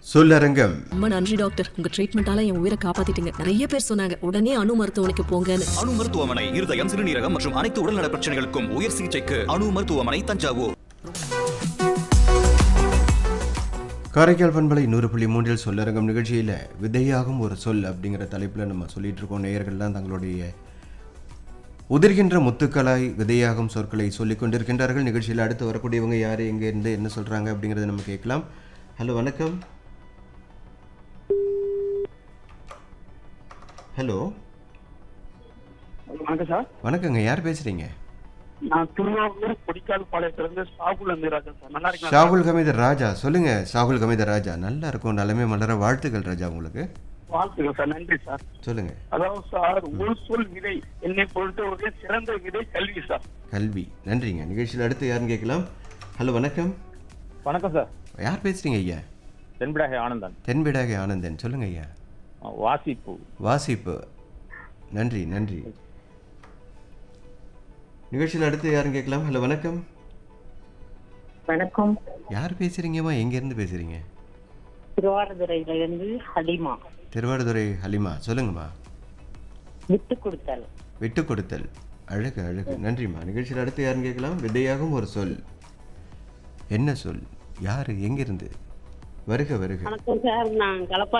சொல்லரங்கம் ரொம்ப நன்றி டாக்டர் உங்க ட்ரீட்மெண்டால என் உயிரை காப்பாத்திட்டீங்க நிறைய பேர் சொன்னாங்க உடனே அணு மருத்துவமனைக்கு போங்கன்னு அணு மருத்துவமனை இருதயம் சிறுநீரகம் மற்றும் அனைத்து உடல்நல பிரச்சனைகளுக்கும் உயர் சிகிச்சைக்கு அணு மருத்துவமனை தஞ்சாவூர் காரைக்கால் பண்பலை நூறு புள்ளி மூன்றில் சொல்லரங்கம் நிகழ்ச்சியில் விதையாகும் ஒரு சொல் அப்படிங்கிற தலைப்பில் நம்ம சொல்லிட்டு இருக்கோம் நேயர்கள்லாம் தங்களுடைய உதிர்கின்ற முத்துக்களாய் விதையாகும் சொற்களை சொல்லிக் கொண்டிருக்கின்றார்கள் நிகழ்ச்சியில் அடுத்து வரக்கூடியவங்க யார் எங்கே இருந்து என்ன சொல்கிறாங்க அப்படிங்கிறத நம்ம கேட்கலாம் ஹலோ வணக்கம் ஹலோ வணக்கம் சார் வணக்கங்க யார் பேசுகிறீங்க நான் திருவாரூர் கொடிக்கால் பாளையத்திலிருந்து சாகுல் அமீராஜன் சார் நல்லா இருக்கீங்களா ஷாகுல் கமிதர் ராஜா சொல்லுங்க ஷாகுல் கமிதர் ராஜா நல்லா இருக்கும் நலமே மலர வாழ்த்துக்கள் ராஜா உங்களுக்கு வாழ்த்துக்கள் சார் நன்றி சார் சொல்லுங்க அதாவது சார் ஒரு சொல் விதை என்னை பொறுத்தவரை சிறந்த விதை கல்வி சார் கல்வி நன்றிங்க நிகழ்ச்சியில் அடுத்து யாருன்னு கேட்கலாம் ஹலோ வணக்கம் வணக்கம் சார் யார் பேசுறீங்க ஐயா தென்பிடாகை ஆனந்தன் தென்பிடாகை ஆனந்தன் சொல்லுங்க ஐயா வாசிப்பு வாசிப்பு நன்றி நன்றி நிகழ்ச்சியில் அடுத்து யாருன்னு கேட்கலாம் ஹலோ வணக்கம் வணக்கம் யார் பேசுறீங்கம்மா எங்கேருந்து பேசுறீங்க திருவாரூரையில இருந்து ஹலிமா திருவாரூரை ஹலிமா சொல்லுங்கம்மா விட்டு கொடுத்தல் விட்டு கொடுத்தல் அழகு அழகு நன்றிம்மா நிகழ்ச்சியில் அடுத்து யாருன்னு கேட்கலாம் விதையாகும் ஒரு சொல் என்ன சொல் யாரு எங்கிருந்து வருக வருக வணக்கம் சார் நான் கலப்பா